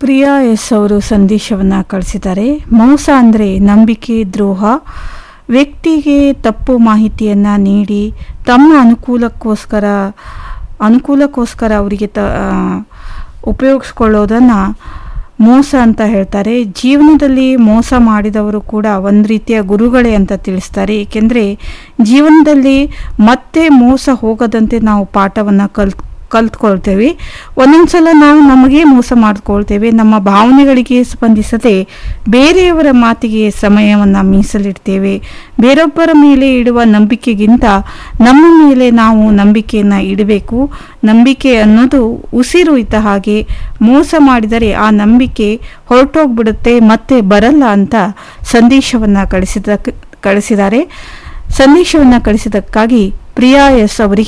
Priya S ಅವರು ಸಂದೇಶವನ್ನು ಕಳಿಸಿದ್ದಾರೆ ಮೋಸ ಅಂದರೆ ನಂಬಿಕೆ ದ್ರೋಹ ವ್ಯಕ್ತಿಗೆ ತಪ್ಪು ಮಾಹಿತಿಯನ್ನು ನೀಡಿ ತಮ್ಮ ಅನುಕೂಲಕ್ಕೋಸ್ಕರ ಅನುಕೂಲಕ್ಕೋಸ್ಕರ ಅವರಿಗೆ ತ ಉಪಯೋಗಿಸ್ಕೊಳ್ಳೋದನ್ನು ಮೋಸ ಅಂತ ಹೇಳ್ತಾರೆ ಜೀವನದಲ್ಲಿ ಮೋಸ ಮಾಡಿದವರು ಕೂಡ ಒಂದು ರೀತಿಯ ಗುರುಗಳೇ ಅಂತ ತಿಳಿಸ್ತಾರೆ ಏಕೆಂದರೆ ಜೀವನದಲ್ಲಿ ಮತ್ತೆ ಮೋಸ ಹೋಗದಂತೆ ನಾವು ಪಾಠವನ್ನು ಕಲ್ ಕಲ್ತ್ಕೊಳ್ತೇವೆ ಒಂದೊಂದ್ಸಲ ನಾವು ನಮಗೆ ಮೋಸ ಮಾಡ್ಕೊಳ್ತೇವೆ ನಮ್ಮ ಭಾವನೆಗಳಿಗೆ ಸ್ಪಂದಿಸದೆ ಬೇರೆಯವರ ಮಾತಿಗೆ ಸಮಯವನ್ನು ಮೀಸಲಿಡ್ತೇವೆ ಬೇರೊಬ್ಬರ ಮೇಲೆ ಇಡುವ ನಂಬಿಕೆಗಿಂತ ನಮ್ಮ ಮೇಲೆ ನಾವು ನಂಬಿಕೆಯನ್ನು ಇಡಬೇಕು ನಂಬಿಕೆ ಅನ್ನೋದು ಉಸಿರು ಇದ್ದ ಹಾಗೆ ಮೋಸ ಮಾಡಿದರೆ ಆ ನಂಬಿಕೆ ಹೊರಟೋಗ್ಬಿಡುತ್ತೆ ಮತ್ತೆ ಬರಲ್ಲ ಅಂತ ಸಂದೇಶವನ್ನು ಕಳಿಸಿದ ಕಳಿಸಿದ್ದಾರೆ ಸಂದೇಶವನ್ನು ಕಳಿಸಿದ್ದಕ್ಕಾಗಿ ಪ್ರಿಯಾ ಎಸ್ ಅವರಿಗೆ